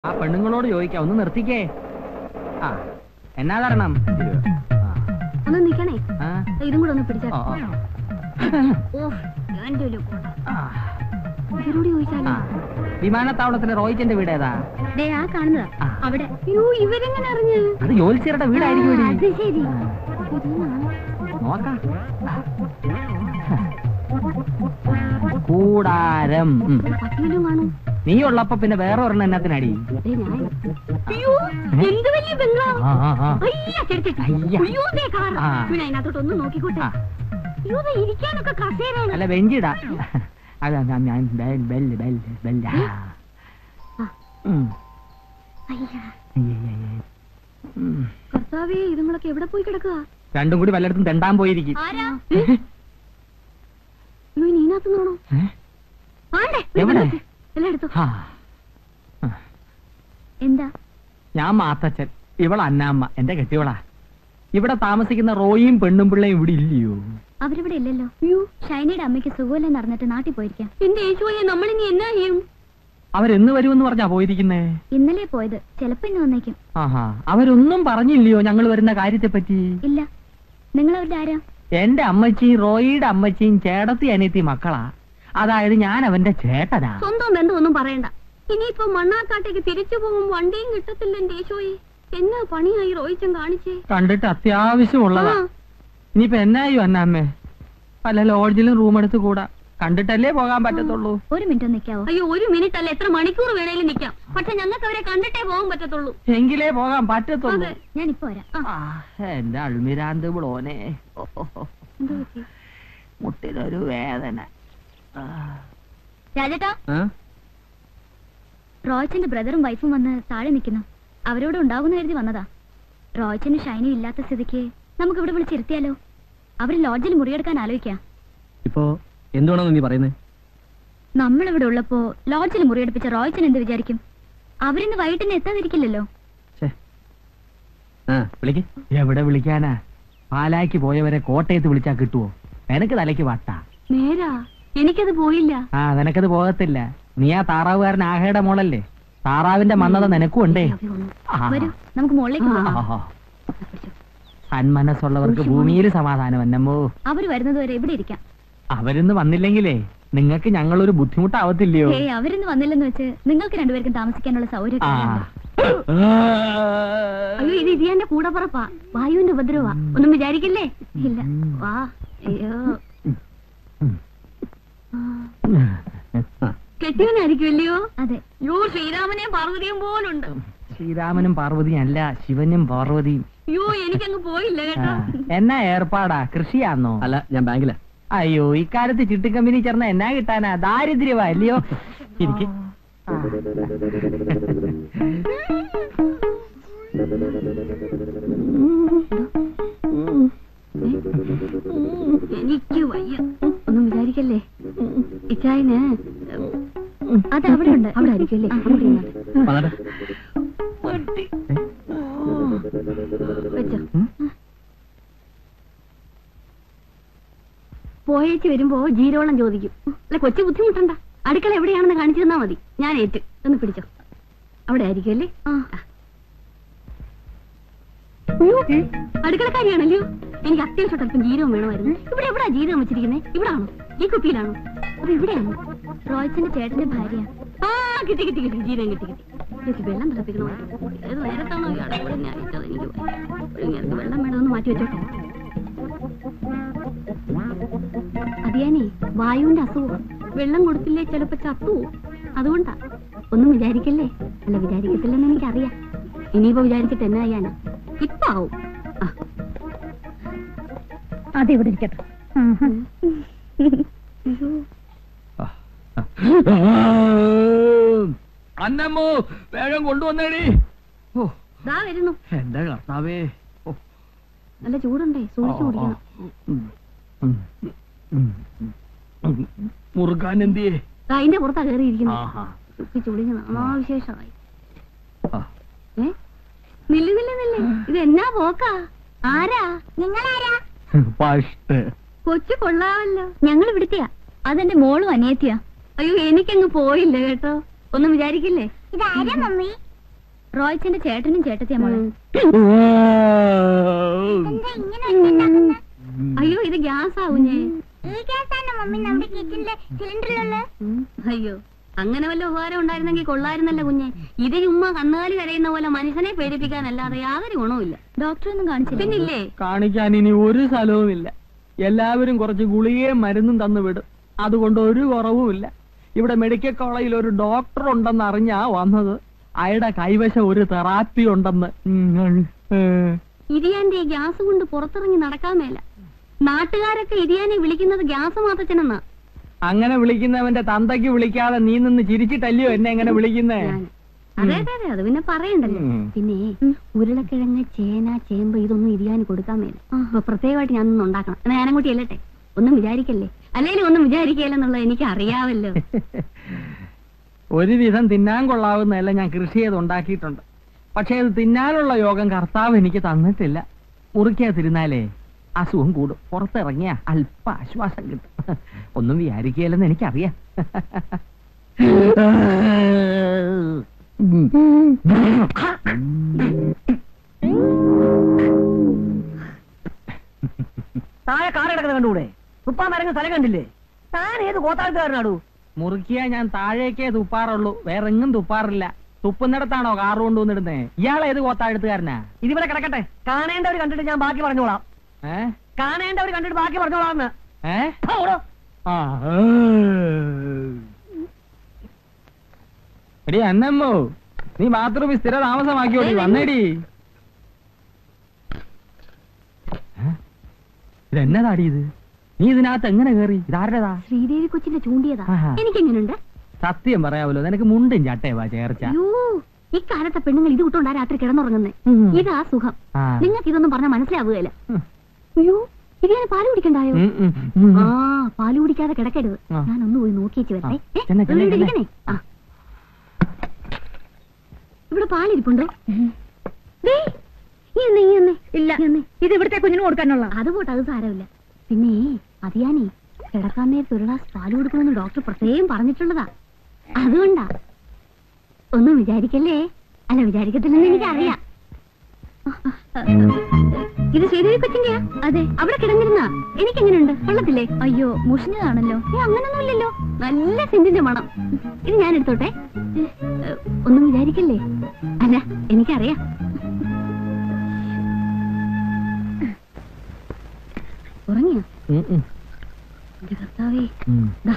ആ പെണ്ണുങ്ങളോട് ചോദിക്കാം ഒന്ന് നിർത്തിക്കേ ആ എന്നാ തരണം ഒന്ന് നിക്കണേ ആ, ഇതും കൂടെ ഒന്ന് പിടിച്ചാ ഓ, ഓ. ഓ എന്റെ ഒരു കൊട. ആ, ഇവരോട് ചോദിച്ചാലോ ആ. വിമാനത്താവളത്തിലെ റോയിച്ചന്റെ വീട് ഏതാ ദേ ആ കാണുന്നതാ ആ. അവിടെ അയ്യോ ഇവരെങ്ങനെ അറിഞ്ഞു അത് ജോലിച്ചേരുടെ വീടായിരിക്കും ആ, എടീ. അത് ശരി ആ, ഇതൊന്നാണ്. നോക്കാം കൂടാരം ഉം. പട്ടിയിലും കാണും നീ ഉള്ളപ്പോ പിന്നെ വേറെ ഒരെണ്ണം എന്നത്തിനടി ദേ ഞാൻ അയ്യോ എന്ത് വലിയ ബംഗ്ലാവ് ആ, ആ, ആ. അയ്യ ചെറുത്തി അയ്യ. അയ്യോ ദേ കാർ ആ. പിന്നെ അതിനകത്തോട്ട് ഒന്ന് നോക്കിക്കോട്ടെ ആ. അയ്യോ ദേ ഇരിക്കാനൊക്കെ കസേരയാണ് അല്ല ബെഞ്ചിടാ അതാ ഞാൻ ഞാൻ ബെൽ ബെല്ല് ബെല്ല് ബെല്ല് ആ. ആ. ഉം. അയ്യ അയ്യ, അയ്യ, അയ്യ. ഉം. കർത്താവേ ഇതുങ്ങളൊക്കെ എവിടെ പോയി കിടക്കുക രണ്ടും കൂടി വല്ലയിടത്തും തെണ്ടാൻ പോയിരിക്കും ആരാ അയ്യോ ഇനി ഇതിനകത്ത് നോണോ ഏ? ആണ്ടേ എവിടെ? എല്ലാം എടുത്തു ആ. ആ. എന്താ ഞാൻ മാത്തച്ഛൻ ഇവൾ അന്നാമ്മ എന്റെ കെട്ടിയോളാ ഇവിടെ താമസിക്കുന്ന റോയും പെണ്ണും പിള്ളയും ഇവിടെ ഇല്ലയോ അവരിവിടെ ഇല്ലല്ലോ അയ്യോ ഷൈനയുടെ അമ്മയ്ക്ക് സുഖമില്ലെന്ന് അറിഞ്ഞിട്ട് നാട്ടിൽ പോയിരിക്കാം എന്റെ യേശുവയെ നമ്മളിനി എന്നാ ചെയ്യും അവരെന്ന് വരുമെന്ന് പറഞ്ഞാ പോയിരിക്കുന്നേ ഇന്നലെ പോയത് ചിലപ്പോ ഇന്ന് വന്നേക്കും ആഹാ അവരൊന്നും പറഞ്ഞില്ലയോ ഞങ്ങൾ വരുന്ന കാര്യത്തെ പറ്റി ഇല്ല നിങ്ങൾ അവരുടെ ആരാ എന്റെ അമ്മച്ചിയും റോയിയുടെ അമ്മച്ചിയും ചേടത്തി അനിയത്തി മക്കളാ അതായത് ഞാൻ അവന്റെ ചേട്ടനാ സ്വന്തം ബന്ധമൊന്നും പറയണ്ട ഇനിയിപ്പോ മണ്ണാക്കാട്ടേക്ക് തിരിച്ചു പോകും വണ്ടിയും കിട്ടത്തില്ല എന്റെ യേശോയെ എന്നാ പണിയായി റോയിച്ചൻ കാണിച്ചേ കണ്ടിട്ട് അത്യാവശ്യമുള്ളതാ ആ, ഇനിയിപ്പോ എന്നായോ അന്നാമ്മേ പല ലോഡ്ജിലും റൂം എടുത്ത് കൂടാ കണ്ടിട്ടല്ലേ പോകാൻ പറ്റത്തുള്ളൂ ഒരു മിനിറ്റ് ഒന്ന് നിൽക്കാവോ അയ്യോ ഒരു മിനിറ്റ് അല്ല എത്ര മണിക്കൂർ വേണേലും നിൽക്കാം പക്ഷെ ഞങ്ങൾക്ക് അവരെ കണ്ടിട്ടേ പോകാൻ പറ്റത്തുള്ളൂ എങ്കിലേ പോകാൻ പറ്റത്തുള്ളൂ അതെ ഞാൻ ഇപ്പൊ വരാം ആ, ആ, എന്റെ അൾമിരാന്ത് ബ്ലോനെ ഓ, ഓ, ഓ. എന്താ പറ്റി? മുട്ടിനൊരു വേദന ആ. രാജേട്ടാ ആ? റോയ്ച്ചന്റെ ബ്രദറും വൈഫും വന്ന് താഴെ നിൽക്കുന്നു അവരോട് ഉണ്ടാകുന്ന കരുതി വന്നതാ റോയ്ച്ചന് ഷൈനി ഇല്ലാത്ത സ്ഥിതിക്ക് നമുക്ക് ഇവിടെ വിളിച്ചിരുത്തിയാലോ അവര് ലോഡ്ജിൽ മുറിയെടുക്കാൻ ആലോചിക്കാം ഇപ്പോ എന്തുവാണെന്ന് നീ പറയുന്നത് നമ്മളിവിടെ ഉള്ളപ്പോ ലോഡ്ജിൽ മുറിയെടുപ്പിച്ച റോയ്ച്ചൻ എന്ത് വിചാരിക്കും അവരിന്ന് വൈകിട്ടിന് എത്താതിരിക്കില്ലല്ലോ ആ വിളിക്ക് എവിടെ വിളിക്കാനാ പാലായ്ക്ക് പോയവരെ കോട്ടയത്ത് വിളിച്ചാ കിട്ടുവോ നിനക്ക് തലയ്ക്ക് വട്ടാ നേരാ എനിക്കത് പോയില്ല ആ നിനക്കത് പോകത്തില്ല നീ ആ താറാവുകാരൻ ആഹയുടെ മോളല്ലേ താറാവിന്റെ മന്നത നിനക്കും ഉണ്ടേ ആ. വരൂ നമുക്ക് മുകളിലേക്ക് പോകാം. ആഹാ. സന്മനസ്സുള്ളവർക്ക് ഭൂമിയിൽ സമാധാനം എന്നമ്മോ അവര് വരുന്നത് വരെ ഇവിടെ ഇരിക്കാം അവരിന്ന് വന്നില്ലെങ്കിലേ നിങ്ങൾക്ക് ഞങ്ങളൊരു ബുദ്ധിമുട്ടാവത്തില്ലയോ ഏയ് അവരിന്ന് വന്നില്ലെന്ന് വെച്ച് നിങ്ങൾക്ക് രണ്ടുപേർക്കും താമസിക്കാനുള്ള സൗകര്യം ആ അയ്യോ ഇത് ഇതിയാന്റെ കൂടപ്പുറപ്പാ വായുവിന്റെ ഉപദ്രവാ ഒന്നും വിചാരിക്കില്ലേ ഇല്ല വാ അയ്യോ കെട്ടിയവനായിരിക്കുമല്ലയോ അതെ യോ ശ്രീരാമനെയും പാർവതിയും പോലുണ്ട് ശ്രീരാമനും പാർവതിയും അല്ല ശിവനും പാർവതിയും അയ്യോ എനിക്കങ്ങ് പോയില്ല ആ, കേട്ടോ എന്നാ ഏർപ്പാടാ കൃഷിയാന്നോ അല്ല ഞാൻ ബാങ്കിലാ അയ്യോ ഇക്കാലത്ത് ചിട്ടിക്കമ്പനി ചേർന്ന എന്നാ കിട്ടാനാ ദാരിദ്ര്യവാ അല്ലയോ ഇരിക്ക് എനിക്ക് വയ്യ ഒന്നും വിചാരിക്കല്ലേ ഇച്ചായന് അത് അവിടെ ഉണ്ട് അവിടെ ആയിരിക്കും അല്ലേ അങ്ങോട്ട് ഇരുന്നാട്ടെ. വന്നട്ടെ വെച്ചോ പോയേച്ച് വരുമ്പോ ജീരോളം ചോദിക്കും അല്ല കൊച്ചു ബുദ്ധിമുട്ടണ്ട അടുക്കള എവിടെയാണെന്ന് കാണിച്ചു തന്നാ മതി ഞാൻ ഏറ്റ് ഒന്ന് പിടിച്ചോ അവിടെ ആയിരിക്കും അല്ലേ അയ്യോ, അടുക്കളക്കാരിയാണല്ലോ എനിക്ക് അത്യാവശ്യം അല്പം ജീരകം വേണമായിരുന്നു ഇവിടെ എവിടാ ജീരകം വെച്ചിരിക്കുന്നത് ഇവിടെ ആണോ ഈ കുപ്പിയിലാണോ അത് ഇവിടെയാണോ റോയ്ച്ചന്റെ ചേട്ടന്റെ ഭാര്യ ആ കിട്ടി കിട്ടി കിട്ടി ജീരകം കിട്ടി കിട്ടി എനിക്ക് വെള്ളം തിളപ്പിക്കണമായിരുന്നു ഏത് നേരത്താണോ ഈ അടവിടെ ഞാൻ അയച്ചത് എനിക്ക് വയ്യ. എനിക്ക് വെള്ളം വേണമെന്ന് മാറ്റി വെച്ചോട്ടെ അതിയാനേ വായുവിന്റെ അസുഖം വെള്ളം കൊടുത്തില്ലേ ചിലപ്പോ ചത്തു അതുകൊണ്ടാ ഒന്നും വിചാരിക്കല്ലേ അല്ല വിചാരിക്കത്തില്ലെന്ന് എനിക്കറിയാം ഇനിയിപ്പോ വിചാരിച്ചിട്ട് എന്നാ ചെയ്യാനാ ഇപ്പൊ ആവും ആ. അതിവിടെ ഇരിക്കട്ടെ അയ്യോ, അന്നമ്മോ വേഗം കൊണ്ടുവന്നേടി ഓ ദാ വരുന്നു എന്റെ കർത്താവേ ഓ നല്ല ചൂടുണ്ടേ സൂക്ഷിച്ചു കുടിക്കണം ഉം. ഉം. ഉം. ഉം. മുറുക്കാൻ എന്തിയേ ദാ അതിന്റെ പുറത്താ കയറിയിരിക്കുന്നത് ആഹാ സൂക്ഷിച്ചു കുടിക്കണം അനാവിശേഷമായി ആ. ഏ നില്ല് നില്ല് നില്ല് ഇത് എന്നാ പോക്കാ ആരാ നിങ്ങളാരാ പഷ്ട് കൊച്ചു കൊള്ളാമല്ലോ ഞങ്ങൾ ഇവിടുത്തെയാ അതെന്റെ മോളും അനിയത്തിയാ അയ്യോ എനിക്കങ്ങ് പോയില്ല കേട്ടോ ഒന്നും വിചാരിക്കില്ലേ ഇതാരാ മമ്മി റോയ്ച്ചന്റെ ചേട്ടനും ചേട്ടത്തിയാ മോളെ അയ്യോ ഇത് ഗ്യാസ് ആവുഞ്ഞേ അയ്യോ അങ്ങനെ വല്ല ഉപകാരം ഉണ്ടായിരുന്നെങ്കിൽ കൊള്ളായിരുന്നല്ലോ കുഞ്ഞെ ഇത് ചുമ്മാ കന്നുകാലി കരയുന്ന പോലെ മനുഷ്യനെ പേടിപ്പിക്കാനല്ലാതെ യാതൊരു ഗുണവുമില്ല ഡോക്ടർ ഒന്നും കാണിച്ചില്ല പിന്നില്ലേ കാണിക്കാൻ ഇനി ഒരു സ്ഥലവുമില്ല എല്ലാവരും കുറച്ച് ഗുളികയും മരുന്നും തന്നു വിടും അതുകൊണ്ട് ഒരു കുറവുമില്ല ഇവിടെ മെഡിക്കൽ കോളേജിൽ ഒരു ഡോക്ടർ ഉണ്ടെന്ന് അറിഞ്ഞാ വന്നത് അയാളുടെ കൈവശം ഒരു തെറാപ്പി ഉണ്ടെന്ന് ഉം, ഏഹ്. ഇരിയാന്റെ ഈ ഗ്യാസ് കൊണ്ട് പുറത്തിറങ്ങി നടക്കാൻ മേല നാട്ടുകാരൊക്കെ ഇരിയാനെ വിളിക്കുന്നത് ഗ്യാസ് മാത്തച്ഛനെന്നാ അങ്ങനെ വിളിക്കുന്നവന്റെ തന്തയ്ക്ക് വിളിക്കാതെ നീ നിന്ന് ചിരിച്ചിട്ടല്ലയോ എന്നെ എങ്ങനെ വിളിക്കുന്നേ ഞാൻ. അതെ അതെ അതെ അത് പിന്നെ പറയണ്ടല്ലോ ഉം. പിന്നെ ഉരുളക്കിഴങ്ങ് ചേന ചേമ്പ് ഇതൊന്നും ഇരിയാൻ കൊടുക്കാൻ മേല അപ്പൊ പ്രത്യേകമായിട്ട് ഞാൻ ഒന്നും ഉണ്ടാക്കണം എന്നാ ഞാനും കൂട്ടി അല്ലട്ടെ ഒന്നും വിചാരിക്കല്ലേ അല്ലേലും ഒന്നും വിചാരിക്കല്ലെന്നുള്ളത് എനിക്ക് അറിയാവല്ലോ ഒരുവിധം തിന്നാൻ കൊള്ളാവുന്നതെല്ലാം ഞാൻ കൃഷി ചെയ്ത് ഉണ്ടാക്കിയിട്ടുണ്ട് പക്ഷെ അത് തിന്നാനുള്ള യോഗം കർത്താവ് എനിക്ക് തന്നിട്ടില്ല മുറിക്കാതിരുന്നാലേ അസുഖം കൂടും പുറത്തിറങ്ങിയ അല്പ ആശ്വാസം കിട്ടും ഒന്നും വിചാരിക്കുകയല്ലെന്ന് എനിക്കറിയാം താഴെ കാർ കിടക്കുന്നത് കണ്ടുകൂടെ തുപ്പാൻ മരങ്ങ് സ്ഥലം കണ്ടില്ലേ താൻ ഏത് കോത്താഴ്ത്തുകാരനാടു മുറുക്കിയ ഞാൻ താഴേക്കേ തുപ്പാറുള്ളൂ വേറെ എങ്ങും തുപ്പാറില്ല തുപ്പുന്നിടത്താണോ കാറ് കൊണ്ടുവന്നിടുന്നേ ഇയാൾ ഏത് കോത്താഴത്തുകാരനാ ഇതിവിടെ കിടക്കട്ടെ കാണേണ്ടവർ കണ്ടിട്ട് ഞാൻ ബാക്കി പറഞ്ഞോളാം ഏ കാണേണ്ടവർ കണ്ടിട്ട് ബാക്കി പറഞ്ഞോളാം എന്ന് ഏ ആ, ഓടോ. ആ എടി അന്നമ്മോ നീ ബാത്റൂമിൽ സ്ഥിര താമസമാക്കിയോടി വന്നേടി ഏ? ഇതെന്നതാടി ഇത് നീ ഇതിനകത്ത് എങ്ങനെ കേറി ഇതാരുടേതാ ശ്രീദേവി കൊച്ചിന്റെ ചൂണ്ടിയതാ ആഹാ. എനിക്കെങ്ങനുണ്ട് സത്യം പറയാമല്ലോ നിനക്ക് മുണ്ടും ചട്ടയവാ ചേർച്ച അയ്യോ ഇക്കാലത്തെ പെണ്ണുങ്ങൾ ഇത് വിട്ടോണ്ടാ രാത്രി കിടന്നുറങ്ങുന്നേ ഉം. ഇതാ സുഖം ആ. നിങ്ങൾക്ക് ഇതൊന്നും പറഞ്ഞാൽ മനസ്സിലാവുകയില്ല ഉം. അയ്യോ ഇത് ഞാൻ പാല് കുടിക്കണ്ടായോ ഉം, ഉം, ഉം. ആ പാല് കുടിക്കാതെ കിടക്കരുത് ആ. ഞാൻ ഒന്ന് പോയി നോക്കിയേച്ച് വരട്ടെ ആ. ഏ, ചെന്നെ, ചെന്നെ, ഇവിടെ ചെന്നെ. ഇരിക്കണേ ആ ഇവിടെ പാലിരിപ്പുണ്ടോ ദേ, ഈ ഒന്ന്, ഈ ഒന്ന്, ഇല്ല ഈ ഒന്ന്. ഇത് ഇവിടുത്തെ കുഞ്ഞിന് കൊടുക്കാനുള്ള അത് പോട്ടെ അത് സാരമില്ല പിന്നെ അത് ഞാനേ കിടക്കാൻ നേരത്ത് ഒരു ഗ്ലാസ് പാല് കൊടുക്കണമെന്ന് ഡോക്ടർ പ്രത്യേകം പറഞ്ഞിട്ടുള്ളതാ അതുകൊണ്ടാ ഒന്നും വിചാരിക്കല്ലേ അല്ല വിചാരിക്കത്തില്ലെന്ന് എനിക്കറിയാം ഇത് ശ്രീദേവി കൊച്ചിന്റെയാ അതെ അവിടെ കിടന്നിരുന്ന എനിക്കെങ്ങനെയുണ്ട് കൊള്ളത്തില്ലേ അയ്യോ മുഷിഞ്ഞതാണല്ലോ ഏ അങ്ങനൊന്നുമില്ലല്ലോ നല്ല സെന്റിന്റെ മണം ഇത് ഞാൻ എടുത്തോട്ടെ ഏ, ഒന്നും വിചാരിക്കല്ലേ അല്ല എനിക്കറിയാം ഉറങ്ങിയോ ഉം, ഉം, എന്റെ കർത്താവേ ഉം. ദാ,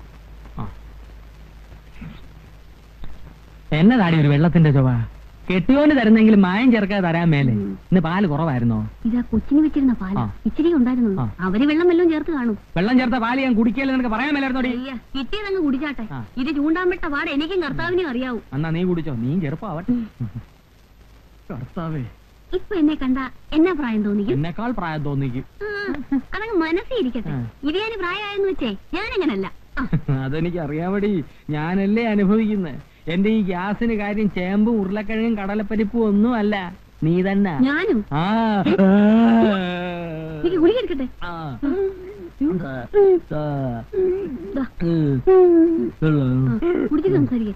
എന്നതാടി ഒരു വെള്ളത്തിന്റെ ചൊവ കെട്ടിയോന് തരുന്നെങ്കിലും മായം ചേർക്കാതെ തരാൻ മേലെ ഉം. ഇന്ന് പാല് കുറവായിരുന്നോ ഇതാ കൊച്ചിന് വെച്ചിരുന്ന പാല് ആ. ഇച്ചിരി ഉണ്ടായിരുന്നു ആ. അവര് വെള്ളം വല്ലതും ചേർത്ത് കാണും വെള്ളം ചേർത്ത പാല് ഞാൻ കുടിക്കല്ലേ നിനക്ക് പറയാൻ മേലായിരുന്നോടി അയ്യ, കിട്ടിയതങ്ങ് കുടിച്ചാട്ടെ ആ. ഇത് ചൂണ്ടാൻ വിട്ട പാട് എനിക്കും കർത്താവിനും അറിയാവൂ എന്നാ നീ കുടിച്ചോ നീ ചെറുപ്പാവട്ടെ കർത്താവേ ഇപ്പൊ എന്നെ കണ്ട എന്നാ പ്രായം തോന്നിക്കും എന്നെക്കാൾ പ്രായം തോന്നിക്കും ആ, അതങ്ങ് മനസ്സിൽ ഇരിക്കട്ടെ ആ. ഇത് ഞാൻ പ്രായമായെന്ന് വെച്ചേ ഞാനങ്ങനല്ല ആ, അതെനിക്ക് അറിയാമടി ഞാനല്ലേ അനുഭവിക്കുന്നത് എന്റെ ഈ ഗ്യാസിന് കാര്യം ചേമ്പും ഉരുളക്കിഴങ്ങും കടലപ്പരിപ്പും ഒന്നും അല്ല നീ തന്നെ ഞാനും ആ എനിക്ക് ഗുളിക എടുക്കട്ടെ ആ. ദാ, ആ. ആ, കുടിച്ചിട്ട് സംസാരിക്കേ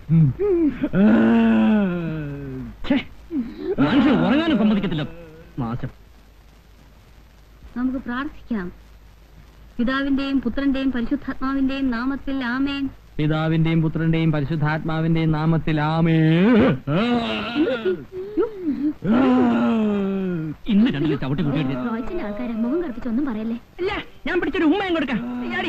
മനുഷ്യൻ ഉറങ്ങാനും സമ്മതിക്കത്തില്ല നാശം നമുക്ക് പ്രാർത്ഥിക്കാം പിതാവിന്റെയും പുത്രന്റെയും പരിശുദ്ധാത്മാവിന്റെയും നാമത്തിൽ ആമേൻ പിതാവിന്റെയും പുത്രന്റെയും പരിശുദ്ധാത്മാവിന്റെയും നാമത്തിൽ ആമേ ഇന്ന് രണ്ടിലും ചവിട്ടി കൂട്ടിയിട്ട് റോയ്ച്ചന്റെ ആൾക്കാരെ മുഖം കറുപ്പിച്ച് ഒന്നും പറയല്ലേ ഇല്ല ഞാൻ പിടിച്ചൊരു ഉമ്മയും കൊടുക്കാം ഇയ്യാടി.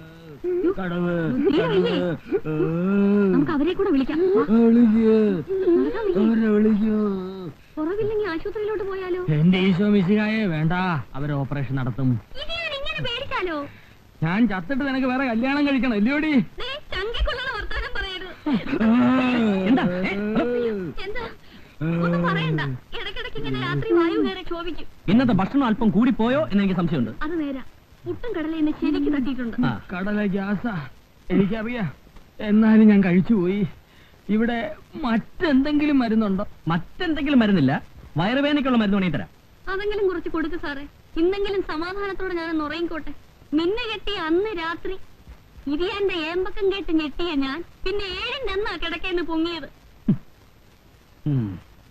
തീരെ വയ്യേ? നമുക്ക് അവരെ കൂടെ വിളിക്കാം വാ. നടക്കാൻ വയ്യേ? കുറവില്ലെങ്കിൽ ആശുപത്രിയിലോട്ട് പോയാലോ എന്റെ ഈശോ മിശിഹായെ വേണ്ട അവര് ഓപ്പറേഷൻ നടത്തും ഇത് ഞാൻ ഇങ്ങനെ പേടിച്ചാലോ ഞാൻ ചത്തിട്ട് നിനക്ക് വേറെ കല്യാണം കഴിക്കണം അല്ലയോടി ദേ, ചങ്കിക്കൊള്ളുന്ന വർത്താനം പറയരുത് എന്താ ഏ? എന്താ ഒന്നും പറയണ്ട ഇടയ്ക്കിടയ്ക്ക് ഇങ്ങനെ രാത്രി വായു കയറി ക്ഷോഭിക്കും ഇന്നത്തെ ഭക്ഷണം അല്പം കൂടിപ്പോയോ എന്ന് എനിക്ക് സംശയമുണ്ട് അത് നേരാ പുട്ടും കടല എന്നെ ശരിക്ക് തട്ടിയിട്ടുണ്ട് ആ. കടല ഗ്യാസാ എനിക്കറിയാം എന്നാലും ഞാൻ കഴിച്ചുപോയി ഇവിടെ മറ്റെന്തെങ്കിലും മരുന്നുണ്ടോ മറ്റെന്തെങ്കിലും മരുന്നില്ല വയറുവേദനയ്ക്കുള്ള മരുന്ന് വേണമെങ്കിൽ തരാം അതെങ്കിലും കുറച്ച് കൊടുക്ക് സാറേ ഇന്നെങ്കിലും സമാധാനത്തോടെ ഞാൻ ഉറങ്ങിക്കോട്ടെ നിന്നെ കെട്ടിയ അന്ന് രാത്രി ഇരിയാന്റെ ഏമ്പക്കം കേട്ട് ഞെട്ടിയ ഞാൻ പിന്നെ ഏഴിന്റെ അന്നാ കിടക്കേന്ന് പൊങ്ങിയത് ഉം.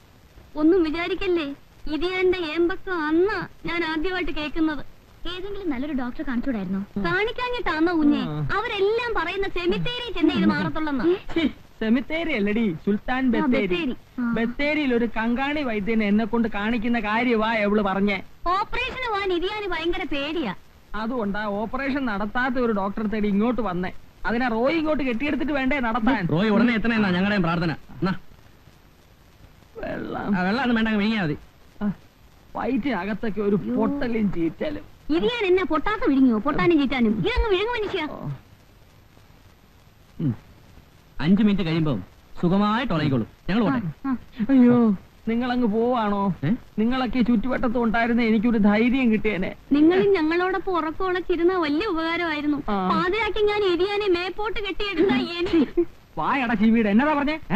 ഒന്നും വിചാരിക്കല്ലേ ഇത് എന്റെ ഏമ്പക്കം അന്ന് ഞാൻ ആദ്യമായിട്ട് കേൾക്കുന്നത് ഏതെങ്കിലും നല്ലൊരു ഡോക്ടറെ കാണിച്ചൂടായിരുന്നോ കാണിക്കാഞ്ഞിട്ടാന്നോ കുഞ്ഞെ ആ. അവരെല്ലാം പറയുന്ന സെമിത്തേരി ചെന്നൈ ഇത് മാറത്തുള്ളെന്ന് സെമിത്തേരി അല്ലടി സുൽത്താൻ ബത്തേരി ബത്തേരി. ആ. ബത്തേരിയിൽ ഒരു കങ്കാണി വൈദ്യനെ എന്നെ കൊണ്ട് കാണിക്കുന്ന കാര്യവാ എവള് പറഞ്ഞേ ഓപ്പറേഷന് പോവാൻ ഇരിയാന് ഭയങ്കര പേടിയാ അതുകൊണ്ടാ ഓപ്പറേഷൻ നടത്താത്ത ഒരു ഡോക്ടറെ തേടി ഇങ്ങോട്ട് വന്നേ അതിനെ റോയ് ഇങ്ങോട്ട് കെട്ടിയെടുത്തിട്ട് വേണ്ടേ നടത്താൻ റോയ് ഉടനെ എത്തണെന്നാ ഞങ്ങളുടെയും പ്രാർത്ഥന എന്നാ വെള്ളം ആ, വെള്ളം ഒന്നും വേണ്ട വിഴിഞ്ഞാ മതി ആ, വയറ്റിനകത്തൊക്കെ ഒരു പൊട്ടലും ചീറ്റലും ഇരിയാൻ എന്നെ പൊട്ടാത്ത വിഴുങ്ങിയോ പൊട്ടാനും ചീറ്റാനും ഇതങ്ങ് വിഴുങ്ങു മനുഷ്യ ഓ, ഉം. അഞ്ചു മിനിറ്റ് കഴിയുമ്പോ സുഖമായിട്ട് ഉറങ്ങിക്കോളൂ ഞങ്ങൾ പോട്ടെ അയ്യോ നിങ്ങൾ അങ്ങ് പോവാണോ ഏ? നിങ്ങളൊക്കെ ഈ ചുറ്റുവട്ടത്തും ഉണ്ടായിരുന്ന എനിക്കൊരു ധൈര്യം കിട്ടിയേനെ നിങ്ങളും ഞങ്ങളോടൊപ്പം ഉറക്കമുളച്ചിരുന്ന വലിയ ഉപകാരമായിരുന്നു ആ. പാതിരാക്കി ഞാൻ എരിയാനെ മേപ്പോട്ട് കെട്ടിയെടുത്ത എനിക്ക് വായട ചീവീട് എന്നതാ പറഞ്ഞേ